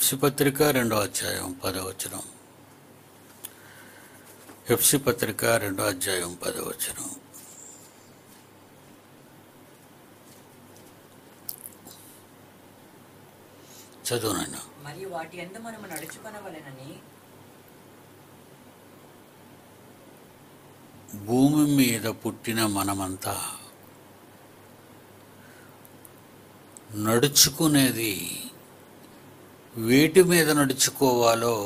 FC పత్రిక రెండో అధ్యాయం పదవచనం ఎఫ్సి పత్రిక రెండో అధ్యాయం పదవచనం చదువునైనా మరియు వాటి ఎందు మనము నడుచుకొనవలెనని భూమి మీద పుట్టిన మనమంతా నడుచుకునేది వేటి మీద నడుచుకోవాలో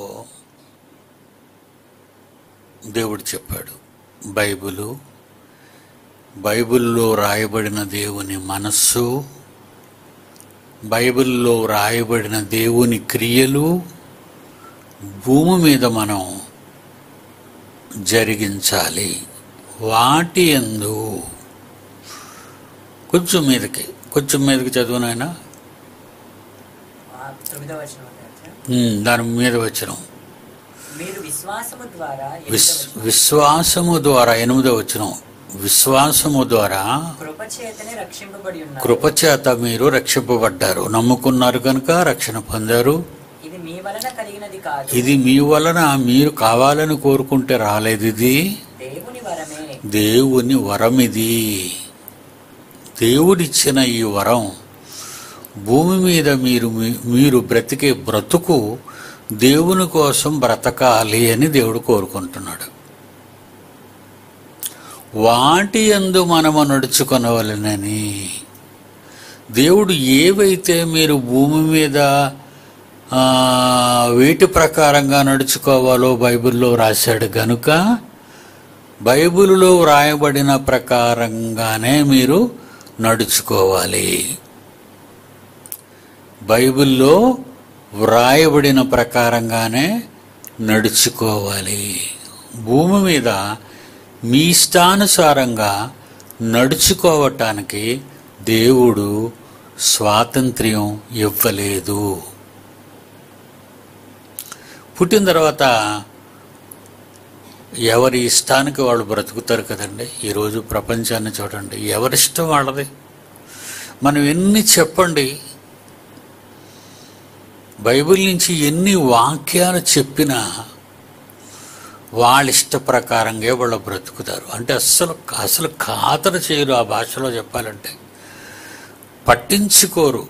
దేవుడు చెప్పాడు బైబిలు బైబిల్లో రాయబడిన దేవుని మనస్సు బైబిల్లో రాయబడిన దేవుని క్రియలు భూమి మీద మనం జరిగించాలి వాటి ఎందు కొంచెం మీదకి కొంచెం మీదకి చదువునైనా ఆ తొమ్మిదవ వచనం అధ్యాయం. ఉమ్, దాని మీద వచ్చిన మీరు విశ్వాసము ద్వారా విశ్ ఎదుగవచ్చును. విశ్వాసము ద్వారా ఎనిమిదో వచ్చిన విశ్వాసము ద్వారా కృప చేతనే రక్షింపబడి ఉన్నారు కృపచేత మీరు రక్షింపబడ్డారు నమ్ముకున్నారు కనుక రక్షణ పొందారు ఇది మీ వలన కలిగినది కాదు ఇది మీ వలన మీరు కావాలని కోరుకుంటే రాలేదు ఇది దేవుని వరమే దేవుని వరం ఇది దేవుడిచ్చిన ఈ వరం భూమి మీద మీరు మీరు బ్రతికే బ్రతుకు దేవుని కోసం బ్రతకాలి అని దేవుడు కోరుకుంటున్నాడు వాటి యందు మనము నడుచుకొనవలెనని దేవుడు ఏవైతే మీరు భూమి మీద ఆ, వేటి ప్రకారంగా నడుచుకోవాలో బైబిల్లో రాశాడు గనుక బైబిలులో వ్రాయబడిన ప్రకారంగానే మీరు నడుచుకోవాలి బైబిల్లో వ్రాయబడిన ప్రకారంగానే నడుచుకోవాలి భూమి మీద మీ ఇష్టానుసారంగా నడుచుకోవటానికి దేవుడు స్వాతంత్ర్యం ఇవ్వలేదు పుట్టిన తర్వాత ఎవరి ఇష్టానికి వాళ్ళు బ్రతుకుతారు కదండి ఈరోజు ప్రపంచాన్ని చూడండి ఎవరిష్టం వాళ్ళది మనం ఎన్ని చెప్పండి బైబిల్ నుంచి ఎన్ని వాక్యాలు చెప్పినా వాళ్ళ ఇష్ట ప్రకారంగా వాళ్ళు బ్రతుకుతారు అంటే అస్సలు అసలు ఖాతరు చేయరు ఆ భాషలో చెప్పాలంటే పట్టించుకోరు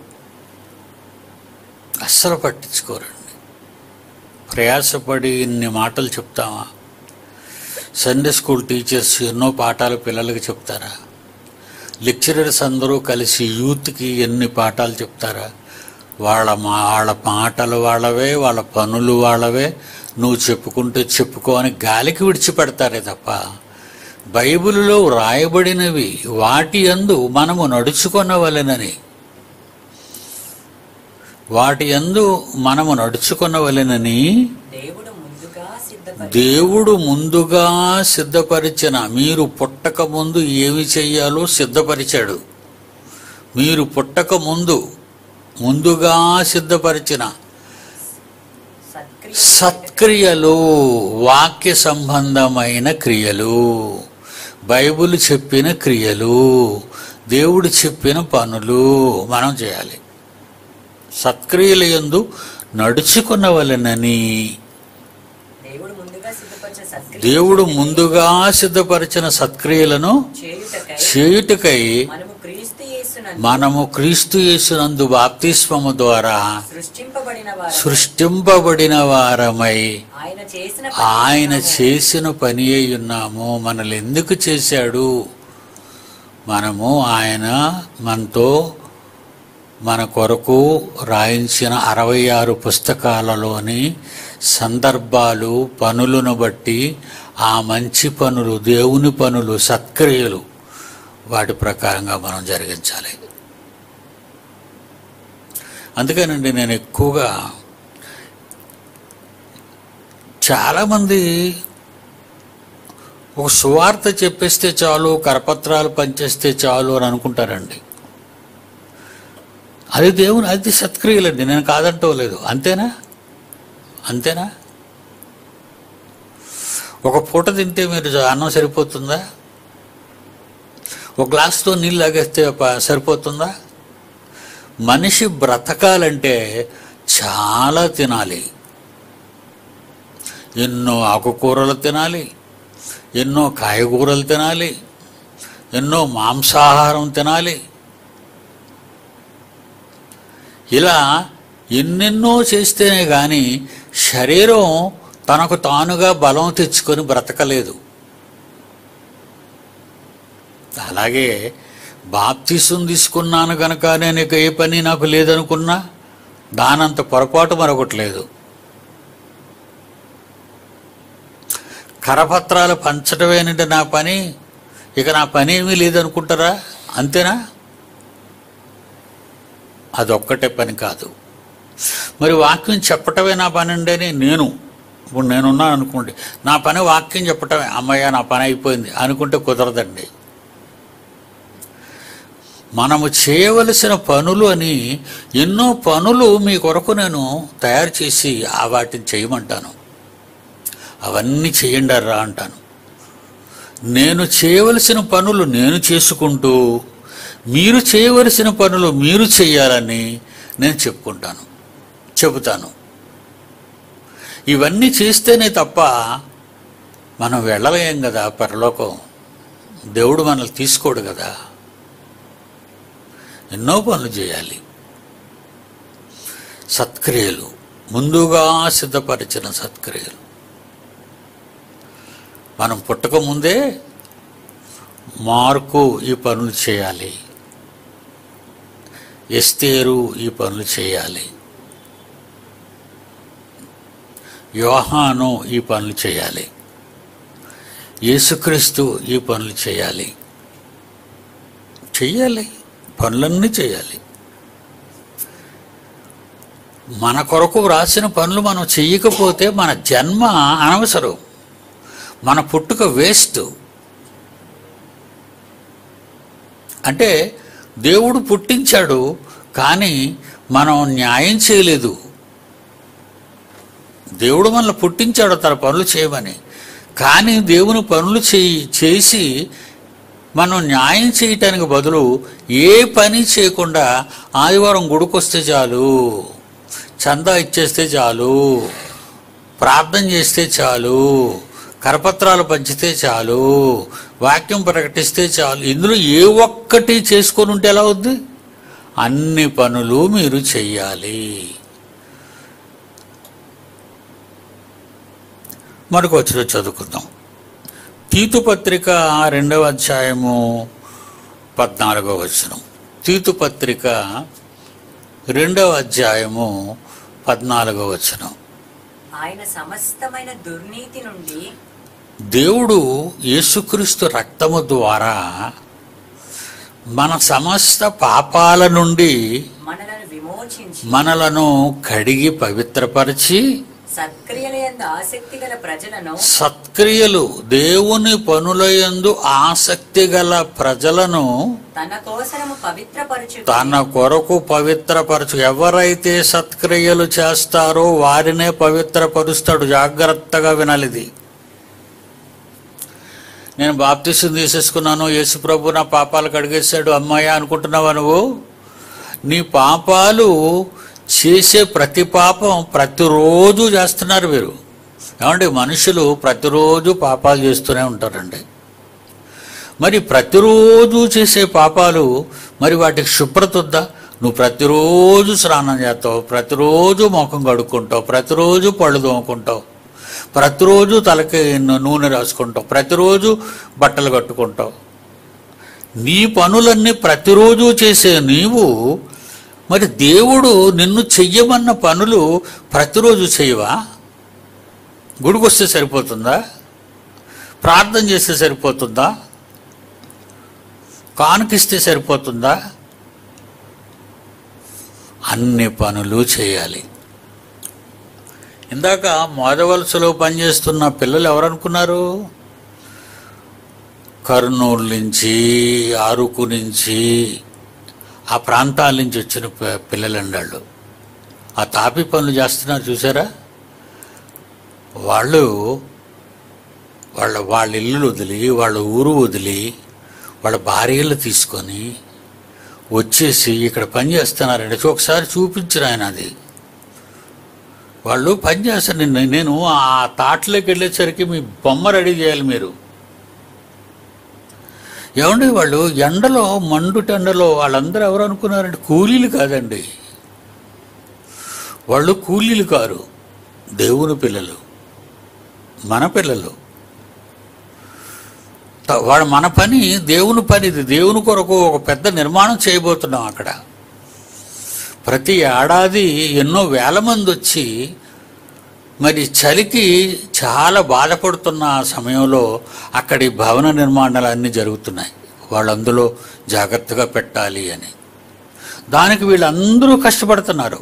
అస్సలు పట్టించుకోరండి ప్రయాసపడి ఇన్ని మాటలు చెప్తామా సండే స్కూల్ టీచర్స్ ఎన్నో పాఠాలు పిల్లలకి చెప్తారా లెక్చరర్స్ అందరూ కలిసి యూత్కి ఎన్ని పాఠాలు చెప్తారా వాళ్ళ మా వాళ్ళ మాటలు వాళ్ళవే వాళ్ళ పనులు వాళ్ళవే నువ్వు చెప్పుకుంటే చెప్పుకో అని గాలికి విడిచిపెడతారే తప్ప బైబిలులో రాయబడినవి వాటి యందు మనము నడుచుకొనవలెనని వాటి యందు మనము నడుచుకొనవలెనని దేవుడు ముందుగా సిద్ధపరి దేవుడు ముందుగా సిద్ధపరిచిన మీరు పుట్టక ముందు ఏమి చెయ్యాలో సిద్ధపరిచాడు మీరు పుట్టక ముందు ముందుగా సిద్ధపరిచిన సత్క్రియ సత్క్రియలు వాక్య సంబంధమైన క్రియలు బైబిల్ చెప్పిన క్రియలు దేవుడు చెప్పిన పనులు మనం చేయాలి సత్క్రియల యందు నడుచుకున్నవలెనని దేవుడు ముందుగా సిద్ధపరిచిన సత్క్రియ దేవుడు ముందుగా సిద్ధపరిచిన సత్క్రియలను చేయుటకై చేయుటకై మనము క్రీస్తు యేసునందు మనము క్రీస్తు యేసునందు బాప్తిస్మము ద్వారా సృష్టింపబడిన వారు సృష్టింపబడిన వారమై ఆయన చేసిన ఆయన చేసిన పని అయి ఉన్నాము మనల్ని ఎందుకు చేశాడు మనము ఆయన మనతో మన కొరకు రాయించిన అరవై ఆరు పుస్తకాలలోని సందర్భాలు పనులను బట్టి ఆ మంచి పనులు దేవుని పనులు సత్క్రియలు వాటి ప్రకారంగా మనం జరిగించాలి అందుకేనండి నేను ఎక్కువగా చాలామంది ఒక సువార్త చెప్పేస్తే చాలు కరపత్రాలు పనిచేస్తే చాలు అని అనుకుంటారండి అది దేవుని అది సత్క్రియలండి నేను కాదంటోలేదు అంతేనా అంతేనా ఒక పూట తింటే మీరు అన్నం సరిపోతుందా ఒక గ్లాస్తో నీళ్ళు తాగేస్తే ప- సరిపోతుందా మనిషి బ్రతకాలంటే చాలా తినాలి ఎన్నో ఆకుకూరలు తినాలి ఎన్నో కాయగూరలు తినాలి ఎన్నో మాంసాహారం తినాలి ఇలా ఎన్నెన్నో చేస్తేనే కానీ శరీరం తనకు తానుగా బలం తెచ్చుకొని బ్రతకలేదు అలాగే బాప్తిసం తీసుకున్నాను గనక నేను ఇక ఏ పని నాకు లేదనుకున్నా దానంత పొరపాటు మరొకటి లేదు కరపత్రాలు పంచడమేనంటే నా పని ఇక నా పని ఏమీ లేదనుకుంటారా అంతేనా అదొక్కటే పని కాదు మరి వాక్యం చెప్పటమే నా పని అండి అని నేను ఇప్పుడు నేనున్నాను అనుకోండి నా పని వాక్యం చెప్పటమే అమ్మయ్య నా పని అయిపోయింది అనుకుంటే కుదరదండి మనము చేయవలసిన పనులు అని ఎన్నో పనులు మీ కొరకు నేను తయారు చేసి ఆ వాటిని చేయమంటాను అవన్నీ చేయండి రా అంటాను నేను చేయవలసిన పనులు నేను చేసుకుంటూ మీరు చేయవలసిన పనులు మీరు చేయాలని నేను చెప్పుకుంటాను చెబుతాను ఇవన్నీ చేస్తేనే తప్ప మనం వెళ్ళలేం కదా పరలోకం దేవుడు మనల్ని తీసుకోడు కదా ఎన్నో పనులు చేయాలి సత్క్రియలు ముందుగా సిద్ధపరిచిన సత్క్రియలు మనం పుట్టక ముందే మార్కు ఈ పనులు చేయాలి ఎస్తేరు ఈ పనులు చేయాలి యోహాను ఈ పనులు చేయాలి యేసుక్రీస్తు ఈ పనులు చేయాలి చెయ్యాలి పనులన్నీ చేయాలి మన కొరకు రాసిన పనులు మనం చెయ్యకపోతే మన జన్మ అనవసరం మన పుట్టుక వేస్ట్ అంటే దేవుడు పుట్టించాడు కానీ మనం న్యాయం చేయలేదు దేవుడు మనల్ని పుట్టించాడు తన పనులు చేయమని కానీ దేవుని పనులు చేయి చేసి మనం న్యాయం చేయటానికి బదులు ఏ పని చేయకుండా ఆదివారం గుడికొస్తే చాలు చందా ఇచ్చేస్తే చాలు ప్రార్థన చేస్తే చాలు కరపత్రాలు పంచితే చాలు వాక్యం ప్రకటిస్తే చాలు ఇందులో ఏ ఒక్కటి చేసుకొని ఉంటే ఎలా అవుద్ది అన్ని పనులు మీరు చెయ్యాలి మరొక వచ్చిన చదువుకుందాం తీతు పత్రిక రెండవ అధ్యాయము పద్నాలుగవ వచనం తీతు పత్రిక రెండవ అధ్యాయము పద్నాలుగవ వచనం ఆయన సమస్తమైన దుర్నీతి నుండి దేవుడు యేసుక్రీస్తు రక్తము ద్వారా మన సమస్త పాపాల నుండి మనలను విమోచించి మనలను కడిగి పవిత్రపరిచి సత్క్రియల యందు ఆసక్తి గల ప్రజలను సత్క్రియలు దేవుని పనులయందు ఆసక్తి గల ప్రజలను తన కోసము పవిత్రపరచు తన కొరకు పవిత్రపరచు ఎవరైతే సత్క్రియలు చేస్తారో వారినే పవిత్రపరుస్తాడు జాగ్రత్తగా వినాలిది నేను బాప్తిసం తీసేసుకున్నాను యేసుప్రభు నా పాపాలు కడిగేశాడు అమ్మాయి అనుకుంటున్నావా నువ్వు నీ పాపాలు చేసే ప్రతి పాపం ప్రతిరోజు చేస్తున్నారు మీరు ఏమంటే మనుషులు ప్రతిరోజు పాపాలు చేస్తూనే ఉంటారండి మరి ప్రతిరోజు చేసే పాపాలు మరి వాటికి శుభ్రత వద్దా నువ్వు ప్రతిరోజు స్నానం చేస్తావు ప్రతిరోజు ముఖం కడుక్కుంటావు ప్రతిరోజు పళ్ళు తోముకుంటావు ప్రతిరోజు తలకి ను- నూనె రాసుకుంటావు ప్రతిరోజు బట్టలు కట్టుకుంటావు నీ పనులన్నీ ప్రతిరోజు చేసే నీవు మరి దేవుడు నిన్ను చెయ్యమన్న పనులు ప్రతిరోజు చేయవా గుడికొస్తే సరిపోతుందా ప్రార్థన చేస్తే సరిపోతుందా కానుకిస్తే సరిపోతుందా అన్ని పనులు చేయాలి ఇందాక మోదవలసలో పనిచేస్తున్న పిల్లలు ఎవరనుకున్నారు కర్నూలు నుంచి అరకు నుంచి ఆ ప్రాంతాల నుంచి వచ్చిన పి- పిల్లలండి వాళ్ళు ఆ తాపి పనులు చేస్తున్నారు చూసారా వాళ్ళు వాళ్ళ వాళ్ళ ఇల్లు వదిలి వాళ్ళ ఊరు వదిలి వాళ్ళ భార్యలు తీసుకొని వచ్చేసి ఇక్కడ పని చేస్తున్నారండి ఒకసారి చూపించిన ఆయన అది వాళ్ళు పని చేస్తారు నేను నేను ఆ తాటలోకి వెళ్ళేసరికి మీ బొమ్మ రెడీ చేయాలి మీరు ఏమండి వాళ్ళు ఎండలో మండుటెండలో వాళ్ళందరూ ఎవరు అనుకున్నారంటే కూలీలు కాదండి వాళ్ళు కూలీలు కారు దేవుని పిల్లలు మన పిల్లలు త- వాడు మన పని దేవుని పని ఇది దేవుని కొరకు ఒక పెద్ద నిర్మాణం చేయబోతున్నాం అక్కడ ప్రతి ఏడాది ఎన్నో వేల మంది వచ్చి మరి చలికి చాలా బాధపడుతున్న ఆ సమయంలో అక్కడి భవన నిర్మాణాలు అన్నీ జరుగుతున్నాయి వాళ్ళు అందులో జాగ్రత్తగా పెట్టాలి అని దానికి వీళ్ళందరూ కష్టపడుతున్నారు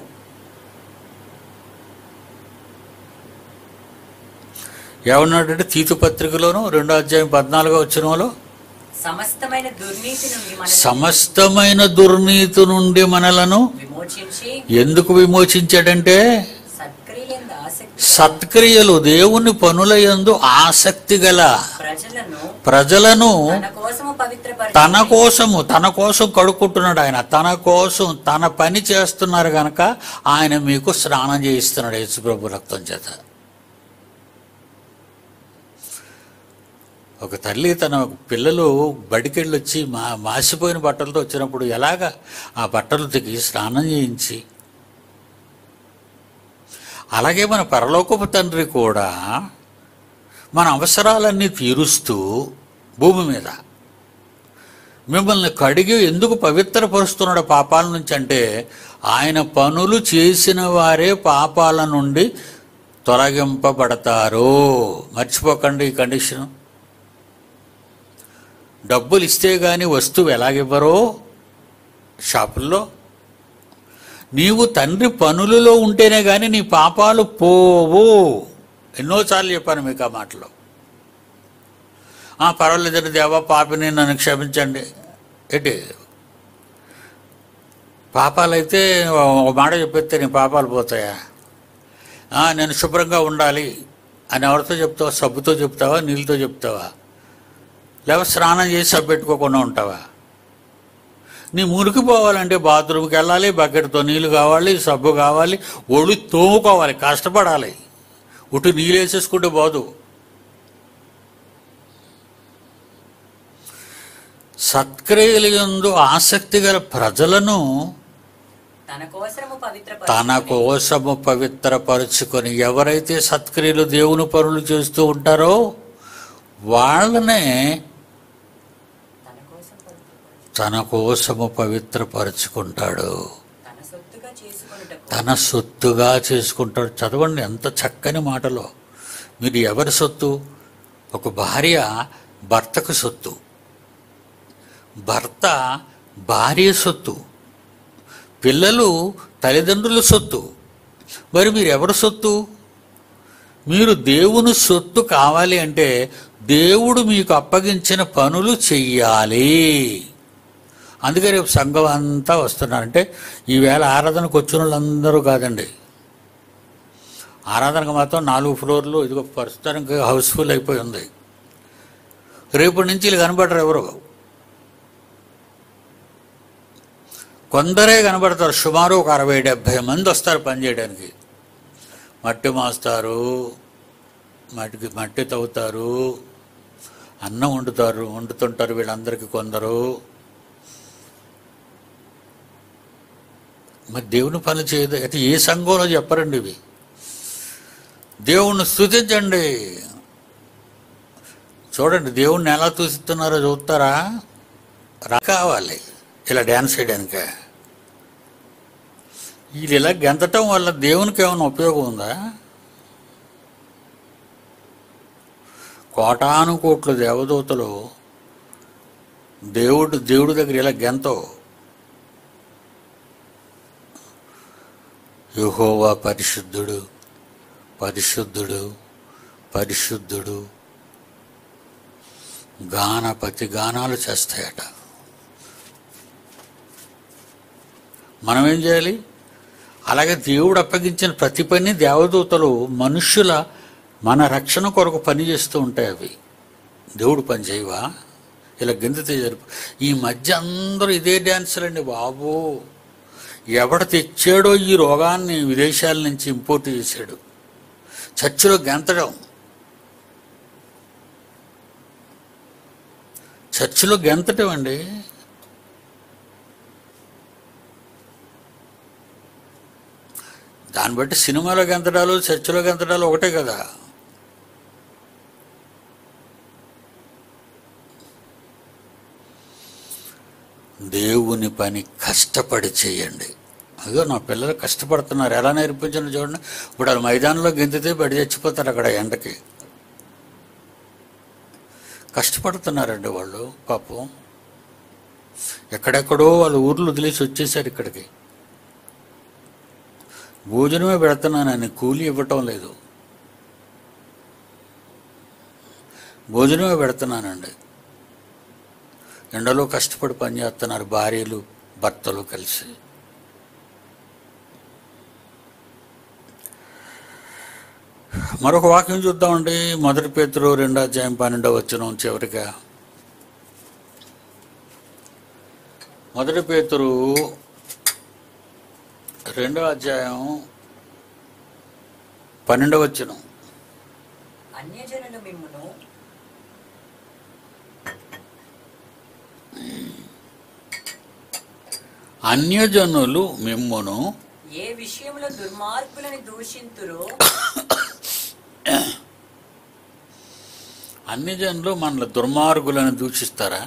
ఏమన్నాడంటే తీతు పత్రికలోను రెండో అధ్యాయం పద్నాలుగో వచ్చినలో సమస్తమైన దుర్నీతి నుండి మనల్ని సమస్తమైన దుర్నీతి నుండి మనలను విమోచించి ఎందుకు విమోచించాడంటే సత్క్రియలందు ఆసక్తి సత్క్రియలు దేవుని పనుల యందు ఆసక్తి గల ప్రజలను ప్రజలను తన కోసము పవిత్రపరిచి తన కోసము తన కోసం కడుక్కుంటున్నాడు ఆయన తన కోసం తన పని చేస్తున్నారు గనక ఆయన మీకు స్నానం చేయిస్తున్నాడు యేసుప్రభు రక్తం చేత ఒక తల్లి తన పిల్లలు బడికెళ్ళి వచ్చి మా మాసిపోయిన బట్టలతో వచ్చినప్పుడు ఎలాగ ఆ బట్టలు ఉతికి స్నానం చేయించి అలాగే మన పరలోకపు తండ్రి కూడా మన అవసరాలన్నీ తీరుస్తూ భూమి మీద మిమ్మల్ని కడిగి ఎందుకు పవిత్రపరుస్తున్నాడు పాపాల నుంచి అంటే ఆయన పనులు చేసిన వారే పాపాల నుండి తొలగింపబడతారు మర్చిపోకండి ఈ కండిషన్ డబ్బులు ఇస్తే గాని వస్తువు ఎలాగివ్వరో షాపుల్లో నీవు తండ్రి పనులలో ఉంటేనే గాని నీ పాపాలు పోవు ఎన్నోసార్లు చెప్పాను మీకు ఆ మాటలో ఆ పర్వాలేదండి దేవా పాపిని నన్ను క్షమించండి ఏంటి పాపాలైతే ఒక మాట చెప్పేస్తే నీ పాపాలు పోతాయా ఆ, నేను శుభ్రంగా ఉండాలి అని ఎవరితో చెప్తావా సబ్బుతో చెప్తావా నీళ్ళతో చెప్తావా లేకపోతే స్నానం చేసి సబ్బు పెట్టుకోకుండా ఉంటావా నీ మురికి పోవాలంటే బాత్రూమ్కి వెళ్ళాలి బకెట్తో నీళ్ళు కావాలి సబ్బు కావాలి ఒళ్ళు తోముకోవాలి కష్టపడాలి ఉటు నీళ్ళు వేసేసుకుంటే పోదు సత్క్రియలు యందు ఆసక్తి గల ప్రజలను తన కోసము పవిత్రపరిచి తన కోసము పవిత్రపరుచుకొని ఎవరైతే సత్క్రియలు దేవుని పనులు చేస్తూ ఉంటారో వాళ్ళనే తన కోసం పవిత్రపరిచి తన కోసము పవిత్రపరుచుకుంటాడు తన సొత్తుగా చేసుకొనుటకు తన సొత్తుగా చేసుకుంటాడు చదవండి ఎంత చక్కని మాటలో మీరు ఎవరి సొత్తు ఒక భార్య భర్తకు సొత్తు భర్త భార్య సొత్తు పిల్లలు తల్లిదండ్రుల సొత్తు మరి మీరు ఎవరి సొత్తు మీరు దేవుని సొత్తు కావాలి అంటే దేవుడు మీకు అప్పగించిన పనులు చెయ్యాలి అందుకే రేపు సంఘం అంతా వస్తున్నారంటే ఈవేళ ఆరాధనకు వచ్చిన వాళ్ళందరూ కాదండి ఆరాధనకు మాత్రం నాలుగు ఫ్లోర్లు ఇదిగో ప్రస్తుతానికి హౌస్ఫుల్ అయిపోయి ఉంది రేపటి నుంచి వీళ్ళు కనబడరు ఎవరు కొందరే కనబడతారు సుమారు ఒక అరవై డెబ్భై మంది వస్తారు పనిచేయడానికి మట్టి మాస్తారు మట్టికి మట్టి తవ్వుతారు అన్నం వండుతారు వండుతుంటారు వీళ్ళందరికీ కొందరు మరి దేవుని పని చేయదు అయితే ఏ సంఘంలో చెప్పరండి ఇవి దేవుణ్ణి స్థుతించండి చూడండి దేవుణ్ణి ఎలా చూస్తున్నారో చూస్తారా రా కావాలి ఇలా డ్యాన్స్ చేయడానికే వీళ్ళు ఇలా గెంతటం వల్ల దేవునికి ఏమైనా ఉపయోగం ఉందా కోటాను కోట్ల దేవదూతలు దేవుడు దేవుడి దగ్గర ఇలా గెంతవు యెహోవా పరిశుద్ధుడు పరిశుద్ధుడు పరిశుద్ధుడు గానపతి గానాలు చేస్తాయట మనం ఏం చేయాలి అలాగే దేవుడు అప్పగించిన ప్రతి పని దేవదూతలు మనుష్యుల మన రక్షణ కొరకు పని చేస్తూ ఉంటాయి అవి దేవుడు పని చేయవా ఇలా గెంతితే జరుపు ఈ మధ్య అందరూ ఇదే డ్యాన్సులండి బాబు ఎవడ తెచ్చాడో ఈ రోగాన్ని విదేశాల నుంచి ఇంపోర్ట్ చేశాడు చర్చిలో గెంతడం చర్చిలో గెంతటం అండి దాన్ని బట్టి సినిమాలో గెంతడాలు చర్చిలో గెంతడాలు ఒకటే కదా దేవుని పని కష్టపడి చేయండి అదో నా పిల్లలు కష్టపడుతున్నారు ఎలా నేర్పించండి చూడండి ఇప్పుడు వాళ్ళు మైదానంలో గెంతితే బడి చచ్చిపోతారు అక్కడ ఎండకి కష్టపడుతున్నారండి వాళ్ళు పాపం ఎక్కడెక్కడో వాళ్ళ ఊర్లు వదిలేసి వచ్చేసారు ఇక్కడికి భోజనమే పెడుతున్నానని కూలి ఇవ్వటం లేదు భోజనమే పెడుతున్నానండి ఎండలో కష్టపడి పనిచేస్తున్నారు భార్యలు భర్తలు కలిసి మరొక వాక్యం చూద్దామండి మొదటి పేతురు రెండో అధ్యాయం పన్నెండో వచ్చిన చివరిగా మొదటి పేతురు రెండో అధ్యాయం పన్నెండవ వచ్చిన అన్యజనులు మిమ్మును అన్యజనులు మిమ్మును ఏ విషయంలో దుర్మార్గులని దూషింతురో అన్యజనులు మన దుర్మార్గులను దూషిస్తారా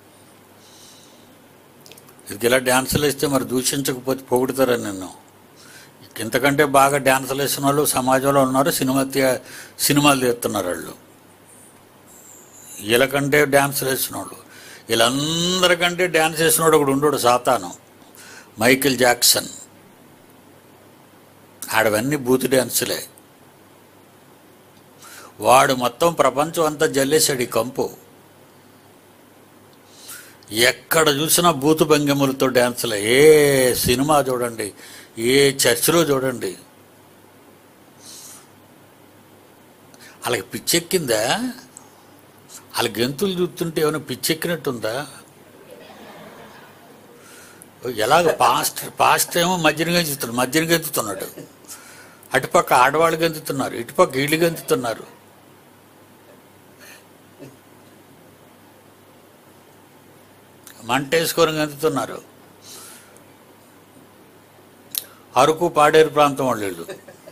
ఇది ఇలా డ్యాన్సులు వేస్తే మరి దూషించకపోతే పొగుడుతారా నిన్ను ఇంతకంటే బాగా డ్యాన్సులు వేసిన వాళ్ళు సమాజంలో ఉన్నారు సినిమా తీ- సినిమాలు తీస్తున్నారు వాళ్ళు వీళ్ళకంటే డ్యాన్సులు వేసిన వాళ్ళు వీళ్ళందరికంటే డ్యాన్స్ వేసినోడు ఒకడు ఉండడు సాతాను మైకిల్ జాక్సన్ ఆడవన్నీ బూత్ డ్యాన్సులే వాడు మొత్తం ప్రపంచం అంతా జల్లేశాడు ఈ కంపు ఎక్కడ చూసినా బూతు భంగిములతో డ్యాన్సులే ఏ సినిమా చూడండి ఏ చర్చిలో చూడండి వాళ్ళకి పిచ్చెక్కిందా వాళ్ళ గెంతులు చూస్తుంటే ఏమైనా పిచ్చెక్కినట్టుందా ఎలాగ పాస్ట్ పాస్ట్ ఏమో మధ్యన గెంతుతున్నాడు మధ్యన గెంతుతున్నాడు అటుపక్క ఆడవాళ్ళు గెంతుతున్నారు ఇటుపక్క వీళ్ళు గెంతుతున్నారు మంటేసుకొని గెంతుతున్నారు అరకు పాడేరు ప్రాంతం వాళ్ళు వీళ్ళు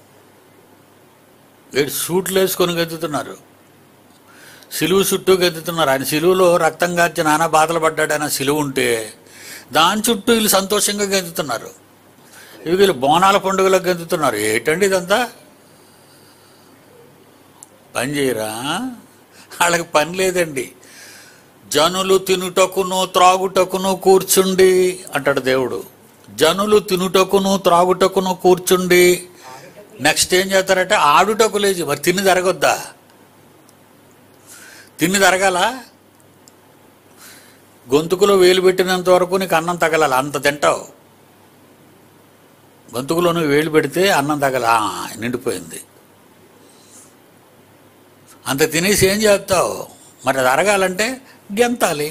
వీడు సూట్లు వేసుకొని గెంతుతున్నారు సిలువు చుట్టూ గెంతుతున్నారు ఆయన సిలువులో రక్తం కార్చి నానా బాధలు పడ్డాడు ఆయన సిలువు ఉంటే దాని చుట్టూ వీళ్ళు సంతోషంగా గెంతుతున్నారు ఇవి వీళ్ళు బోనాల పండుగలకు గెంతుతున్నారు ఏంటండి ఇదంతా పని చేయరా వాళ్ళకి పని లేదండి జనులు తినుటకును త్రాగుటకును కూర్చుండి అంటాడు దేవుడు జనులు తినుటకును త్రాగుటకును కూర్చుండి నెక్స్ట్ ఏం చేస్తారంటే ఆడుటకు లేచి మరి తిని జరగొద్దా తిని జరగాల గొంతుకులో వేలు పెట్టినంత వరకు నీకు అన్నం తగలాలి అంత తింటావు గొంతుకులో నువ్వు వేలు పెడితే అన్నం తగల ఆ, నిండిపోయింది అంత తినేసి ఏం చేస్తావు మరి అది అరగాలంటే గెంతాలి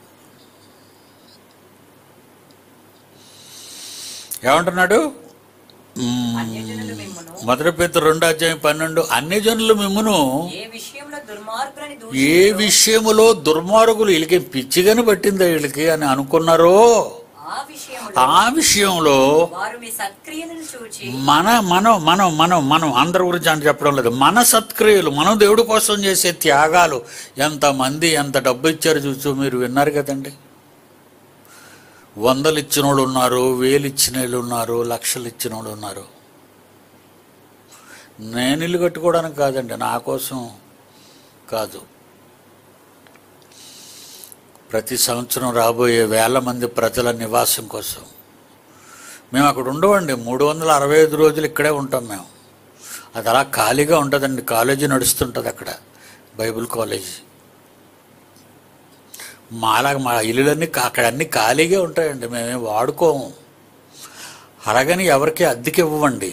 ఏమంటున్నాడు మ్మ్. అన్యజనులు మిమ్మును మొదటి పేరు రెండు అధ్యాయం పన్నెండు అన్ని జనులు మిమ్మును ఏ విషయంలో దుర్మార్గులని ఏ దూషింతురో విషయములో దుర్మార్గులు వీళ్ళకి పిచ్చిగాని పట్టిందా వీళ్ళకి అని అనుకున్నారో ఆ విషయంలో ఆ విషయంలో వారు మీ సత్క్రియలను చూచి మన మనం మనం మనం మనం అందరి గురించి అని చెప్పడం లేదు మన సత్క్రియలు మనం దేవుడి కోసం చేసే త్యాగాలు ఎంతమంది ఎంత డబ్బు ఇచ్చారు చూసు మీరు విన్నారు కదండి వందలు ఇచ్చిన వాళ్ళు ఉన్నారు వేలు ఇచ్చిన వాళ్ళు ఉన్నారు లక్షలు ఇచ్చిన వాళ్ళు ఉన్నారు నేను ఇల్లు కట్టుకోవడానికి కాదండి నా కోసం కాదు ప్రతి సంవత్సరం రాబోయే వేల మంది ప్రజల నివాసం కోసం మేము అక్కడ ఉండవండి మూడు వందల అరవై ఐదు రోజులు ఇక్కడే ఉంటాం మేము అది అలా ఖాళీగా ఉంటుందండి కాలేజీ నడుస్తుంటుంది అక్కడ బైబిల్ కాలేజీ మాలాగా మా ఇల్లులన్నీ కా- అక్కడ అన్నీ ఖాళీగా ఉంటాయండి మేమేం వాడుకోము అలాగని ఎవరికి అద్దెకి ఇవ్వండి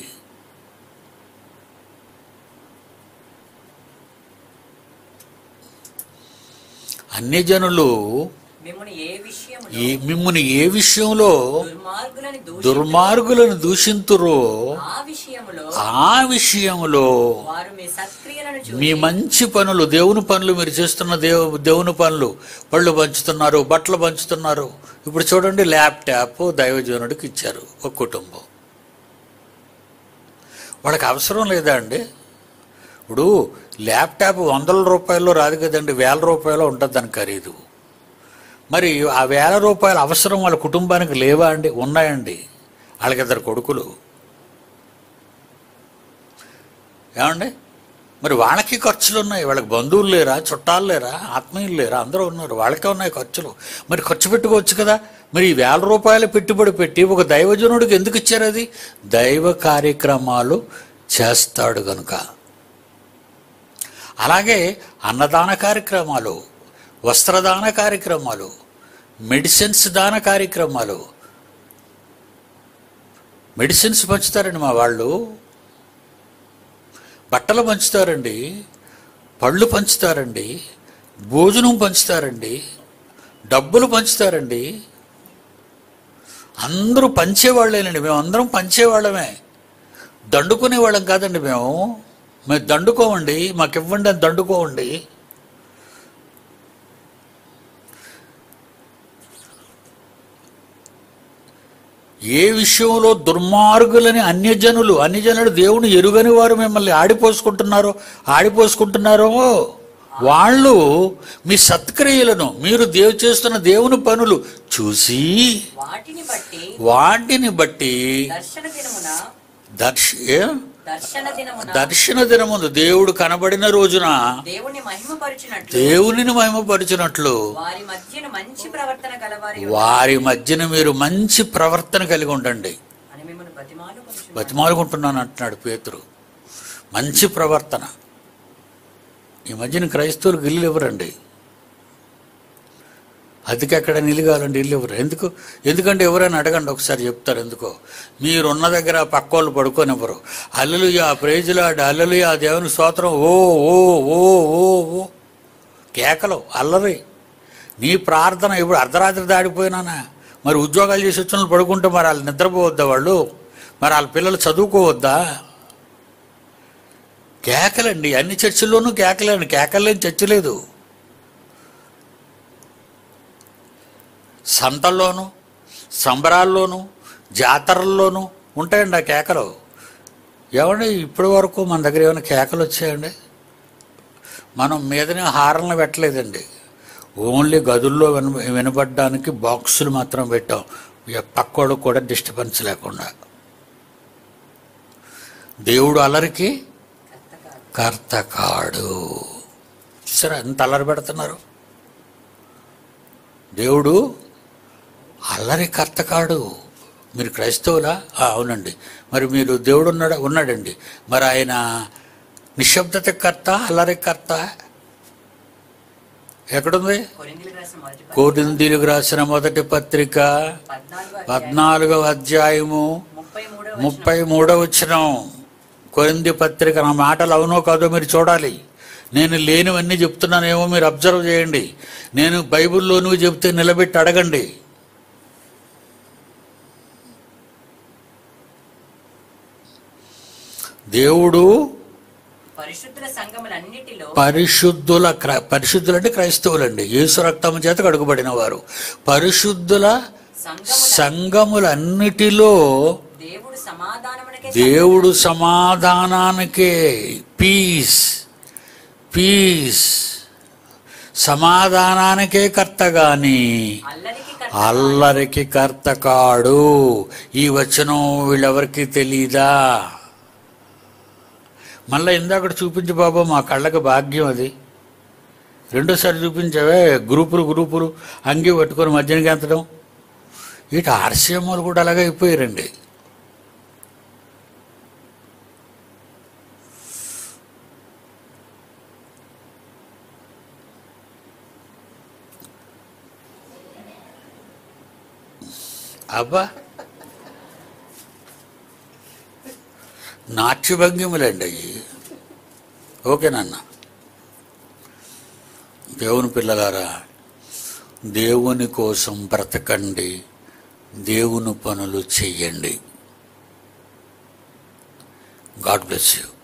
అన్ని జనులు మిమ్మల్ని ఏ విషయంలో ఈ మిమ్మల్ని ఏ విషయంలో దుర్మార్గుల దుర్మార్గులని దూషి దుర్మార్గులను దూషింతురో ఆ విషయములో ఆ విషయంలో వారు మీ సత్క్రియలను చూచి మీ మంచి పనులు దేవుని పనులు మీరు చేస్తున్న దేవు దేవుని పనులు పళ్ళు పంచుతున్నారు బట్టలు పంచుతున్నారు ఇప్పుడు చూడండి ల్యాప్టాప్ దైవజనుడికి ఇచ్చారు ఒక కుటుంబం వాళ్ళకి అవసరం లేదా అండి ఇప్పుడు ల్యాప్టాప్ వందల రూపాయల్లో రాదు కదండి వేల రూపాయలు ఉంటుంది దాని ఖరీదు మరి ఆ వేల రూపాయల అవసరం వాళ్ళ కుటుంబానికి లేవా అండి ఉన్నాయండి వాళ్ళకి ఇద్దరు కొడుకులు ఏమండి మరి వాళ్ళకి ఖర్చులు ఉన్నాయి వాళ్ళకి బంధువులు లేరా చుట్టాలు లేరా ఆత్మీయులు లేరా అందరూ ఉన్నారు వాళ్ళకే ఉన్నాయి ఖర్చులు మరి ఖర్చు పెట్టుకోవచ్చు కదా మరి ఈ వేల రూపాయల పెట్టుబడి పెట్టి ఒక దైవజనుడికి ఎందుకు ఇచ్చారు అది దైవ కార్యక్రమాలు చేస్తాడు గనుక అలాగే అన్నదాన కార్యక్రమాలు వస్త్రదాన కార్యక్రమాలు మెడిసిన్స్ దాన కార్యక్రమాలు మెడిసిన్స్ పంచుతారండి మా వాళ్ళు బట్టలు పంచుతారండి పళ్ళు పంచుతారండి భోజనం పంచుతారండి డబ్బులు పంచుతారండి అందరూ పంచేవాళ్ళేనండి మేము అందరం పంచేవాళ్ళమే దండుకునే వాళ్ళం కాదండి మేము మేము దండుకోమండి మాకు ఇవ్వండి అని దండుకోవండి ఏ విషయంలో దుర్మార్గులని అన్యజనులు అన్యజనులు దేవుని ఎరుగని వారు మిమ్మల్ని ఆడిపోసుకుంటున్నారో ఆడిపోసుకుంటున్నారో వాళ్ళు మీ సత్క్రియలను మీరు దేవు చేస్తున్న దేవుని పనులు చూసి వాటిని బట్టి వాటిని బట్టి దర్శన దినమున దర్శ ఏ? దర్శన దినమున దర్శన దినముందు దేవుడు కనబడిన రోజున దేవుని మహిమపరిచినట్లు దేవునిని మహిమపరిచినట్లు వారి మధ్యన మంచి ప్రవర్తన గలవారి వారి మధ్యన మీరు మంచి ప్రవర్తన కలిగి ఉండండి అని మిమ్మల్ని బతిమాలు బతిమాలుకుంటున్నాను అంటున్నాడు పేతురు మంచి ప్రవర్తన ఈ మధ్యన క్రైస్తవులకు ఇల్లు ఇవ్వరండి అతికి ఎక్కడ నిలిగాలండి ఇల్లు ఇవ్వరు ఎందుకు ఎందుకంటే ఎవరైనా అడగండి ఒకసారి చెప్తారు ఎందుకో మీరున్న దగ్గర పక్కోళ్ళు పడుకోనివ్వరు అల్లలుయా ప్రేజులాడు అల్లలుయా దేవుని స్తోత్రం ఓ ఓ ఓ ఓ ఓ కేకలు అల్లరి నీ ప్రార్థన ఇప్పుడు అర్ధరాత్రి దాడిపోయినానా మరి ఉద్యోగాలు చేసి వచ్చిన వాళ్ళు పడుకుంటే మరి వాళ్ళు నిద్రపోవద్దా వాళ్ళు మరి వాళ్ళ పిల్లలు చదువుకోవద్దా కేకలండి అన్ని చర్చిల్లోనూ కేకలండి కేకలేని చర్చ లేదు సంతల్లోనూ సంబరాల్లోనూ జాతరల్లోనూ ఉంటాయండి ఆ కేకలు ఏమండి ఇప్పటి వరకు మన దగ్గర ఏమైనా కేకలు వచ్చాయండి మనం మీదనే హారలను పెట్టలేదండి ఓన్లీ గదుల్లో విన వినబడడానికి బాక్సులు మాత్రం పెట్టాం ఇక పక్కోడు కూడా డిస్టర్బెన్స్ లేకుండా దేవుడు అలరికి కర్త కాడు సరే ఎంత అల్లరి పెడుతున్నారు దేవుడు అల్లరి కర్త కాడు మీరు క్రైస్తవులా ఆ, అవునండి మరి మీరు దేవుడు ఉన్నాడా ఉన్నాడండి మరి ఆయన నిశ్శబ్దత కర్త అల్లరి కర్త ఎక్కడుంది కొరింథీయులకు రాసిన మొదటి పత్రిక కోటిందీలకు రాసిన మొదటి పత్రిక పద్నాలుగో అధ్యాయం పద్నాలుగవ అధ్యాయము ముప్పై మూడో ముప్పై మూడవ వచనం కొరింది పత్రిక నా మాటలు అవునో కాదో మీరు చూడాలి నేను లేనివన్నీ చెప్తున్నానేమో మీరు అబ్జర్వ్ చేయండి నేను బైబిల్లోనివి చెప్తే నిలబెట్టి అడగండి దేవుడు పరిశుద్ధుల సంఘములన్నిటిలో పరిశుద్ధుల క్ర- పరిశుద్ధులంటే క్రైస్తవులండి యేసు రక్తము చేత కడుగుబడిన వారు పరిశుద్ధుల సంఘముల సంఘములన్నిటిలో దేవుడు సమాధానమునకే దేవుడు సమాధానానికే పీస్ పీస్ సమాధానానికే కర్త గాని అల్లరికి కర్త అల్లరికి కర్త కాడు ఈ వచనం వీళ్ళెవరికి తెలీదా మళ్ళీ ఇందాక చూపించు బాబు మా కళ్ళకి భాగ్యం అది రెండోసారి చూపించావే గ్రూపులు గ్రూపులు అంగి పట్టుకొని మధ్యన గెంతడం ఇటు ఆర్సీఎంలు కూడా అలాగే అయిపోయారండి అబ్బా నాట్యభంగిములండి అవి ఓకేనన్న దేవుని పిల్లలారా దేవుని కోసం బ్రతకండి దేవుని పనులు చెయ్యండి గాడ్ బ్లెస్ యూ